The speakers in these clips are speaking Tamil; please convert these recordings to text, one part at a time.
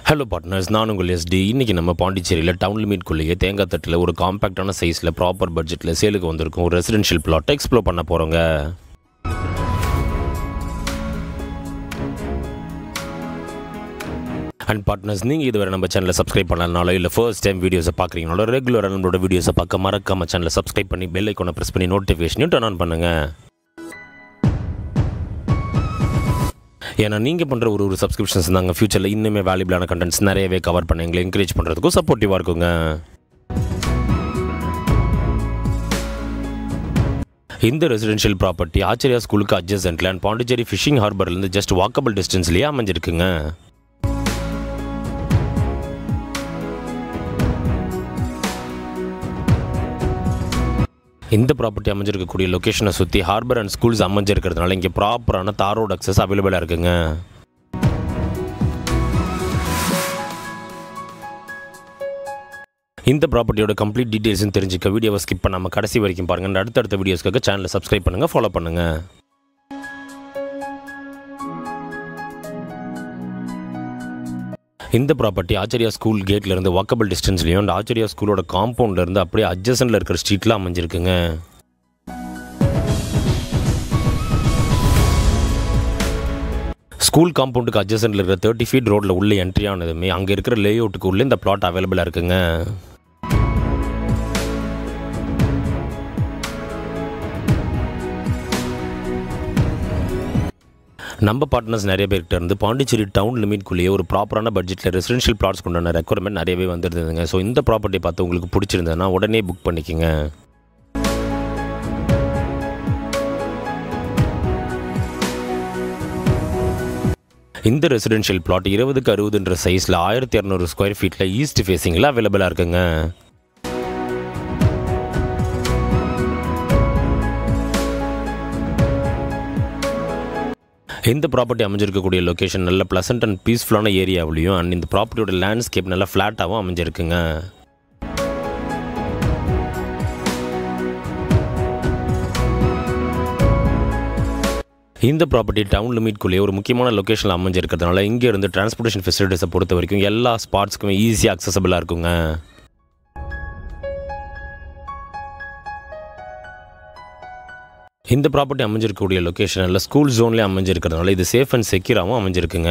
ஹலோ பார்ட்னர்ஸ் நான் உங்கள் எஸ்டி இன்றைக்கி நம்ம பாண்டிச்சேரியில் டவுன் லிமிட்குள்ளேயே தேங்காய் தட்டில் ஒரு காம்பேக்டான சைஸில் ப்ராப்பர் பட்ஜெட்டில் சேலுக்கு வந்திருக்கும் ஒரு ரெசிடென்ஷியல் பிளாட் எக்ஸ்ப்ளோர் பண்ண போகிறோங்க அண்ட் பார்ட்னர்ஸ் நீங்கள் இதுவரை நம்ம சேனலை சப்ஸ்கிரைப் பண்ணலனாலோ இல்லை ஃபர்ஸ்ட் டைம் வீடியோஸை பார்க்குறீங்களோ ரெகுலராக நம்மளோட வீடியோஸை பார்க்க மறக்காம சேனலை சப்ஸ்கிரைப் பண்ணி பெல் ஐக்கோனை ப்ரெஸ் பண்ணி நோட்டிஃபிகேஷனையும் டர்ன் ஆன் பண்ணுங்கள் ஏன்னா நீங்கள் பண்ணுற ஒரு ஒரு சப்ஸ்கிரிப்ஷன்ஸ் தாங்க ஃப்யூச்சரில் இன்னுமே வேல்யூபிளான கண்டென்ட்ஸ் நிறையவே கவர் பண்ண எங்களை என்கரேஜ் பண்ணுறதுக்கும் சப்போர்ட்டிவாக இருக்குங்க இந்த ரெசிடென்ஷியல் ப்ராப்பர்ட்டி ஆச்சரியா ஸ்கூலுக்கு அட்ஜசன்ட்ல அண்ட் பாண்டிச்சேரி ஃபிஷிங் ஹார்பர்லேருந்து ஜஸ்ட் வாக்கபிள் டிஸ்டன்ஸ்லேயே அமைஞ்சிருக்குங்க இந்த ப்ராப்பர்ட்டி அமைஞ்சிருக்கக்கூடிய லொக்கேஷனை சுற்றி ஹார்பர் அண்ட் ஸ்கூல்ஸ் அமைஞ்சிருக்கிறதுனால இங்கே ப்ராப்பரான தார் ரோட் அக்சஸ் அவைலபிளாக இருக்குங்க இந்த ப்ராப்பர்ட்டியோட கம்ப்ளீட் டீட்டெயில்ஸும் தெரிஞ்சுக்க வீடியோவை ஸ்கிப் பண்ணாமல் கடைசி வரைக்கும் பாருங்கள் and அடுத்தடுத்த வீடியோஸ்க்காக சேனலை சப்ஸ்கிரைப் பண்ணுங்கள் ஃபாலோ பண்ணுங்கள் இந்த ப்ராப்பர்ட்டி ஆச்சரியா ஸ்கூல் கேட்ல இருந்து வாக்கபிள் டிஸ்டன்ஸ்லையும் அண்ட் ஆச்சரியா ஸ்கூலோட காம்பவுண்ட்ல இருந்து அப்படியே அட்ஜசன்ட்ல இருக்கிற ஸ்ட்ரீட்ல அமைஞ்சிருக்குங்க ஸ்கூல் காம்பவுண்டுக்கு அட்ஜசன்ட்ல இருக்கிற தேர்ட்டி ஃபீட் ரோட்ல உள்ள என்ட்ரி ஆனதுமே அங்கே இருக்கிற லே அவுட்டுக்கு உள்ள இந்த பிளாட் அவைலபிளாக இருக்குங்க நம்ம பார்ட்னர்ஸ் நிறைய பேர்கிட்ட இருந்து பாண்டிச்சேரி டவுன் லிமிட்குள்ளேயே ஒரு ப்ராப்பரான பட்ஜெட்டில் ரெசிடென்ஷியல் பிளாட்ஸ் கொண்டான ரெக்குவயர்மெண்ட் நிறையவே வந்துருந்ததுங்க ஸோ இந்த ப்ராப்பர்ட்டி பார்த்து உங்களுக்கு பிடிச்சிருந்ததுன்னா உடனே புக் பண்ணிக்கோங்க இந்த ரெசிடென்ஷியல் பிளாட் இருபதுக்கு அறுபதுன்ற சைஸில் ஆயிரத்தி இரநூறு ஸ்கொயர் ஃபீட்டில் ஈஸ்ட் ஃபேஸிங்கில் அவைலபிளாக இருக்குங்க இந்த ப்ராப்பர்ட்டி அமைஞ்சிருக்கக்கூடிய லொக்கேஷன் நல்ல ப்ளசன்ட் அண்ட் பீஸ்ஃபுல்லான ஏரியாவிலையும் அண்ட் இந்த ப்ராப்பர்ட்டியோட லேண்ட்ஸ்கேப் நல்லா ஃப்ளாட்டாகவும் அமைஞ்சிருக்குங்க இந்த ப்ராப்பர்ட்டி டவுன் லிமிட்குள்ளேயே ஒரு முக்கியமான லொக்கேஷனில் அமைஞ்சிருக்கிறதுனால இங்கே இருந்து டிரான்ஸ்போர்ட்டேஷன் ஃபெசிலிட்டிஸை பொறுத்த வரைக்கும் எல்லா ஸ்பாட்ஸ்க்குமே ஈஸியாக அக்சசபிளாக இருக்குங்க இந்த ப்ராப்பர்ட்டி அமைஞ்சிருக்கக்கூடிய லொக்கேஷனில் ஸ்கூல் ஜோன்லேயே அமைஞ்சிருக்கிறதுனால இது சேஃப் அண்ட் செக்யூராகவும் அமைஞ்சிருக்குங்க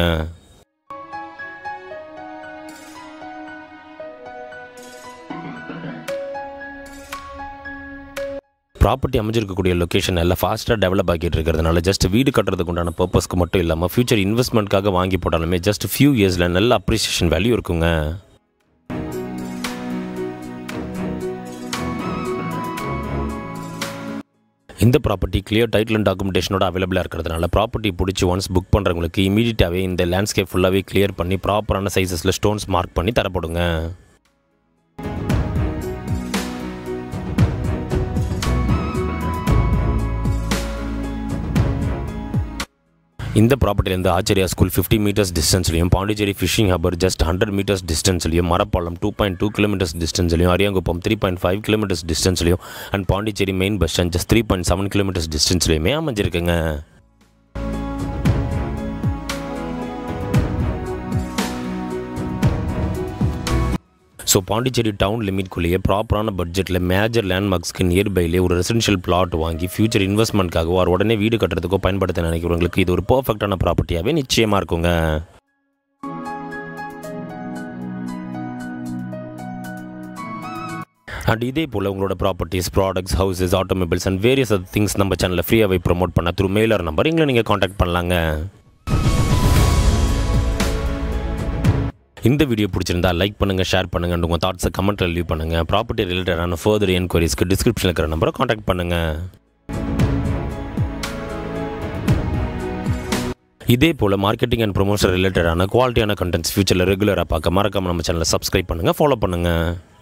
ப்ராப்பர்ட்டி அமைஞ்சிருக்கக்கூடிய லொக்கேஷன் எல்லாம் ஃபாஸ்ட்டாக டெவலப் ஆகிட்டு இருக்கிறதுனால ஜஸ்ட் வீடு கட்டுறதுக்கு உண்டான பர்பஸ்க்கு மட்டும் இல்லாமல் ஃபியூச்சர் இன்வெஸ்ட்மெண்ட்காக வாங்கி போட்டாலுமே ஜஸ்ட் ஃபியூ இயர்ஸில் நல்ல அப்ரிசியேஷன் வேல்யூ இருக்குங்க இந்த ப்ராப்பர்ட்டி கிளியர் டைட்டில் அண்ட் டாக்குமெண்டேஷனோட அவைலபிளாக இருக்கிறதுனால ப்ராப்பர்ட்டி பிடிச்சி ஒன்ஸ் புக் பண்ணுறவங்களுக்கு இமீடியட்டாகவே இந்த லேண்ட்ஸ்கேப் ஃபுல்லாகவே கிளியர் பண்ணி ப்ராப்பரான சைஸஸில் ஸ்டோன்ஸ் மார்க் பண்ணி தரப்படுங்க இந்த ப்ராப்பர்ட்டிலேருந்து ஆச்சரியா ஸ்கூல் ஃபிஃப்டி மீட்டர்ஸ் டிஸ்டன்ஸ்லையும் Pondicherry fishing harbour just hundred meters டிஸ்டன்ஸ்லையும் Marapalam two point two kilometers டிஸ்டன்ஸ்லையும் Ariyankuppam three point five kilometers டிஸ்டன்ஸ்லையும் and Pondicherry main bus stand just three point seven kilometers டிஸ்டன்ஸ்லையுமே அமைஞ்சிருக்குங்க ஸோ பாண்டிச்சேரி டவுன் லிமிட்குள்ளேயே ப்ராப்பரான பட்ஜெட்டில் மேஜர் லேண்ட்மார்க்ஸ்க்கு நியர்பைலே ஒரு ரெசிடென்ஷியல் பிளாட் வாங்கி ஃபியூச்சர் இன்வெஸ்ட்மெண்ட்காகவோ ஒரு உடனே வீடு கட்டுறதுக்கோ பயன்படுத்த நினைக்கிறவங்களுக்கு இது ஒரு பர்ஃபெக்டான ப்ராப்பர்ட்டியாகவே நிச்சயமாக இருக்குங்க அண்ட் இதே போல் உங்களோட properties products houses automobiles and various other things நம்ம சேனலில் ஃப்ரீயாகவே ப்ரொமோட் பண்ண த்ரூ மெயிலர் நம்பர் எங்களை நீங்கள் காண்டாக்ட் பண்ணலாங்க இந்த வீடியோ பிடிச்சிருந்தா லைக் பண்ணுங்கள் ஷேர் பண்ணுங்கள் உங்கள் தாட்ஸை கமெண்ட்டில் லீவ் பண்ணுங்கள் ப்ராப்பர்ட்டி ரிலேட்டடான ஃபர்தர் என்கொயரிஸ்க்கு டிஸ்கிரிப்ஷனில் இருக்கிற நம்பரை காண்டாக்ட் பண்ணுங்கள் இதே போல் மார்க்கெட்டிங் அண்ட் ப்ரொமோஷன் ரிலேட்டடான குவாலிட்டியான கண்டென்ட்ஸ் ஃபியூச்சரில் ரெகுலராக பார்க்க மறக்காமல் நம்ம சேனலை சப்ஸ்கிரைப் பண்ணுங்கள் ஃபாலோ பண்ணுங்கள்